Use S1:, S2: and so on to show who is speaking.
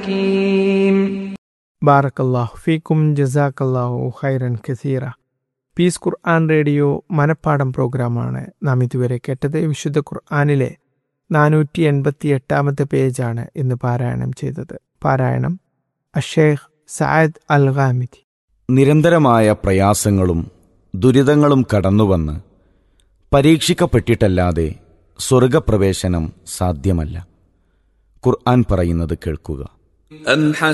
S1: حكيم
S2: ബാറക്കല്ലാഹു ഫീക്കും ജസാക്കല്ലാഹു ഖൈറൻ ഖസീറ പീസ് ഖുർആൻ റേഡിയോ മനപ്പാടം പ്രോഗ്രാമാണ് നാം ഇതുവരെ കേട്ടത് വിശുദ്ധ ഖുർആാനിലെ നാനൂറ്റി എൺപത്തി എട്ടാമത്തെ പേജാണ് ഇന്ന് പാരായണം ചെയ്തത് പാരായണം അഷേഖ് സയദ് അൽ ഖാമിദി
S3: നിരന്തരമായ പ്രയാസങ്ങളും ദുരിതങ്ങളും കടന്നുവന്ന് പരീക്ഷിക്കപ്പെട്ടിട്ടല്ലാതെ സ്വർഗപ്രവേശനം സാധ്യമല്ല ഖുർആൻ പറയുന്നത് കേൾക്കുക
S4: أم